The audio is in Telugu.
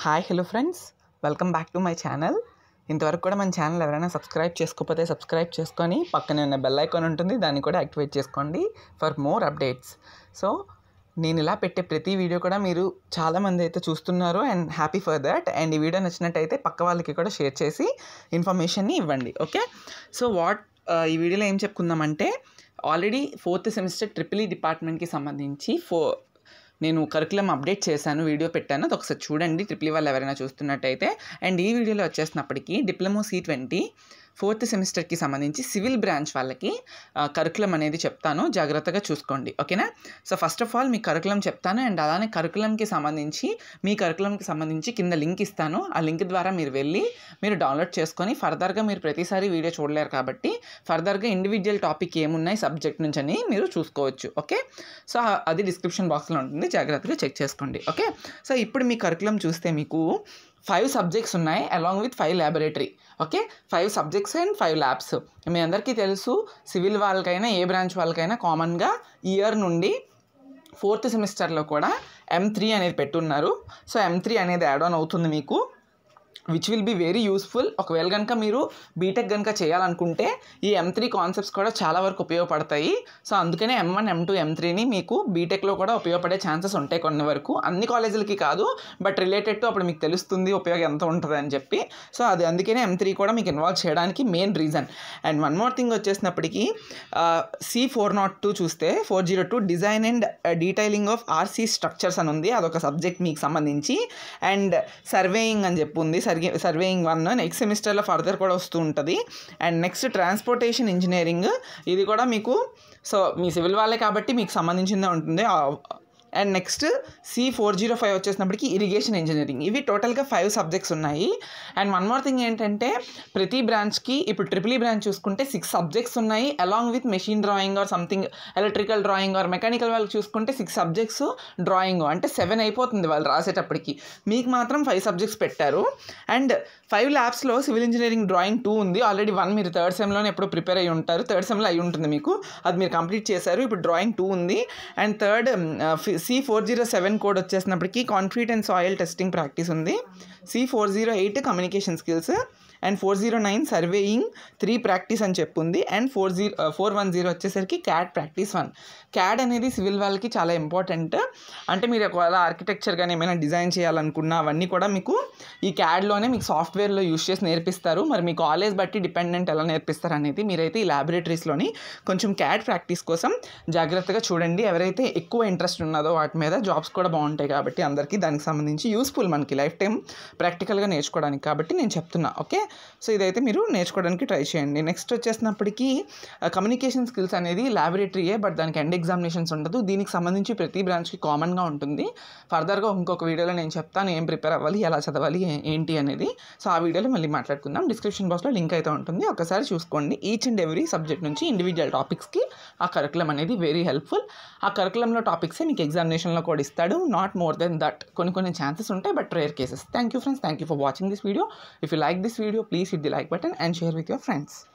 hi hello friends welcome back to my channel ఇంతవరకు కూడా మన ఛానల్ ఎవరైనా సబ్స్క్రైబ్ చేసుకోకపోతే సబ్స్క్రైబ్ చేసుకొని పక్కనే ఉన్న బెల్ ఐకాన్ ఉంటుంది దాన్ని కూడా యాక్టివేట్ చేసుకోండి ఫర్ మోర్ అప్డేట్స్ సో నేను ఇలా పెట్టే ప్రతి వీడియో కూడా మీరు చాలామంది అయితే చూస్తున్నారు and happy for that and ఈ వీడియో నచ్చినట్టయితే పక్క వాళ్ళకి కూడా షేర్ చేసి ఇన్ఫర్మేషన్ని ఇవ్వండి ఓకే సో వాట్ ఈ వీడియోలో ఏం చెప్పుకుందామంటే already fourth semester triple E డిపార్ట్మెంట్కి సంబంధించి ఫో నేను కరికులం అప్డేట్ చేశాను వీడియో పెట్టాను అది ఒకసారి చూడండి ట్రిపుల్ వాళ్ళు ఎవరైనా చూస్తున్నట్టయితే అండ్ ఈ వీడియోలో వచ్చేసినప్పటికీ డిప్లొమో సి ట్వంటీ ఫోర్త్ సెమిస్టర్కి సంబంధించి సివిల్ బ్రాంచ్ వాళ్ళకి కరికులం అనేది చెప్తాను జాగ్రత్తగా చూసుకోండి ఓకేనా సో ఫస్ట్ ఆఫ్ ఆల్ మీ కరికులం చెప్తాను అండ్ అలానే కరికులంకి సంబంధించి మీ కరికులంకి సంబంధించి కింద లింక్ ఇస్తాను ఆ లింక్ ద్వారా మీరు వెళ్ళి మీరు డౌన్లోడ్ చేసుకొని ఫర్దర్గా మీరు ప్రతిసారి వీడియో చూడలేరు కాబట్టి ఫర్దర్గా ఇండివిజువల్ టాపిక్ ఏమున్నాయి సబ్జెక్ట్ నుంచి అని మీరు చూసుకోవచ్చు ఓకే సో అది డిస్క్రిప్షన్ బాక్స్లో ఉంటుంది జాగ్రత్తగా చెక్ చేసుకోండి ఓకే సో ఇప్పుడు మీ కరికులం చూస్తే మీకు ఫైవ్ సబ్జెక్ట్స్ ఉన్నాయి along with five laboratory okay five subjects and five labs మీ అందరికీ తెలుసు సివిల్ వాళ్ళకైనా ఏ బ్రాంచ్ వాళ్ళకైనా కామన్గా ఇయర్ నుండి ఫోర్త్ సెమిస్టర్లో కూడా ఎం త్రీ అనేది పెట్టున్నారు సో ఎం త్రీ అనేది యాడ్ ఆన్ అవుతుంది మీకు which will be very useful ఒకవేళ కనుక మీరు బీటెక్ కనుక చేయాలనుకుంటే ఈ ఎం త్రీ కాన్సెప్ట్స్ కూడా చాలా వరకు ఉపయోగపడతాయి సో అందుకనే ఎం వన్ ఎం టూ ఎం త్రీని మీకు బీటెక్లో కూడా ఉపయోగపడే ఛాన్సెస్ ఉంటాయి కొన్ని వరకు అన్ని కాలేజీలకి కాదు బట్ రిలేటెడ్ టు అప్పుడు మీకు తెలుస్తుంది ఉపయోగం ఎంత ఉంటుంది అని చెప్పి సో అది అందుకనే ఎం త్రీ కూడా మీకు ఇన్వాల్వ్ చేయడానికి main reason and one more thing వచ్చేసినప్పటికీ సి ఫోర్ నాట్ టూ చూస్తే four zero two design and detailing of RC structures అని ఉంది అదొక సబ్జెక్ట్ మీకు సంబంధించి అండ్ సర్వేయింగ్ అని చెప్పి ఉంది సర్వే సర్వేయింగ్ వన్ నెక్స్ట్ సెమిస్టర్లో ఫర్దర్ కూడా వస్తూ ఉంటుంది అండ్ నెక్స్ట్ ట్రాన్స్పోర్టేషన్ ఇంజనీరింగ్ ఇది కూడా మీకు సో మీ సివిల్ వాళ్ళే కాబట్టి మీకు సంబంధించిందే ఉంటుంది and next C four zero five వచ్చేసినప్పటికి ఇరిగేషన్ ఇంజనీరింగ్ ఇవి టోటల్గా ఫైవ్ సబ్జెక్ట్స్ ఉన్నాయి అండ్ వన్ మోర్ థింగ్ ఏంటంటే ప్రతి బ్రాంచ్కి ఇప్పుడు ట్రిపుల్ ఈ బ్రాంచ్ చూసుకుంటే సిక్స్ సబ్జెక్ట్స్ ఉన్నాయి along with machine drawing or something electrical drawing or mechanical వాళ్ళు చూసుకుంటే సిక్స్ సబ్జెక్ట్స్ డ్రాయింగ్ అంటే సెవెన్ అయిపోతుంది వాళ్ళు రాసేటప్పటికి మీకు మాత్రం ఫైవ్ సబ్జెక్ట్స్ పెట్టారు అండ్ ఫైవ్ ల్యాబ్స్లో సివిల్ ఇంజనీరింగ్ డ్రాయింగ్ టూ ఉంది ఆల్రెడీ వన్ మీరు థర్డ్ సెమ్లోనే ఎప్పుడు ప్రిపేర్ అయ్యి ఉంటారు థర్డ్ సెమ్లో అయి ఉంటుంది మీకు అది మీరు కంప్లీట్ చేశారు ఇప్పుడు డ్రాయింగ్ టూ ఉంది and third C four zero seven code వచ్చేసినప్పటికీ concrete and soil testing practice ఉంది C four zero eight communication skills and four zero nine surveying three practice అని చెప్పుంది and four zero four one zero వచ్చేసరికి క్యాడ్ ప్రాక్టీస్ వన్ క్యాడ్ అనేది సివిల్ వాళ్ళకి చాలా ఇంపార్టెంట్ అంటే మీరు ఒకవేళ ఆర్కిటెక్చర్ కానీ ఏమైనా డిజైన్ చేయాలనుకున్నా అవన్నీ కూడా మీకు ఈ క్యాడ్లోనే మీకు సాఫ్ట్వేర్లో యూస్ చేసి నేర్పిస్తారు మరి మీ కాలేజ్ బట్టి డిపెండెంట్ ఎలా నేర్పిస్తారు అనేది మీరైతే ఈ ల్యాబొరేటరీస్లోని కొంచెం క్యాడ్ ప్రాక్టీస్ కోసం జాగ్రత్తగా చూడండి ఎవరైతే ఎక్కువ ఇంట్రెస్ట్ ఉన్నదో వాటి మీద జాబ్స్ కూడా బాగుంటాయి కాబట్టి అందరికీ దానికి సంబంధించి యూస్ఫుల్ మనకి లైఫ్ టైం ప్రాక్టికల్గా నేర్చుకోవడానికి కాబట్టి నేను చెప్తున్నా ఓకే సో ఇదైతే మీరు నేర్చుకోవడానికి ట్రై చేయండి నెక్స్ట్ వచ్చేసినప్పటికీ కమ్యూనికేషన్ స్కిల్స్ అనేది ల్యాబొరేటరీయే బట్ దానికి ఎండ్ ఎగ్జామినేషన్స్ ఉండదు దీనికి సంబంధించి ప్రతి బ్రాంచ్కి కామన్గా ఉంటుంది ఫర్దర్గా ఇంకొక వీడియోలో నేను చెప్తాను ఏం ప్రిపేర్ అవ్వాలి ఎలా చదవాలి ఏంటి అనేది సో ఆ వీడియోలో మళ్ళీ మాట్లాడుకుందాం డిస్క్రిప్షన్ బాక్స్లో లింక్ అయితే ఉంటుంది ఒకసారి చూసుకోండి ఈచ్ అండ్ ఎవ్రీ సబ్జెక్ట్ నుంచి ఇండివిజువల్ టాపిక్స్కి ఆ కరికులం అనేది వెరీ హెల్ప్ఫుల్ ఆ కరికులంలో టాపిక్సే మీకు ఎగ్జామినేషన్లో కూడా ఇస్తాడు నాట్ మోర్ దెన్ దట్ కొన్ని కొన్ని ఛాన్సెస్ ఉంటాయి but rare cases thank you friends thank you for watching this video if you like this video please hit the like button and share with your friends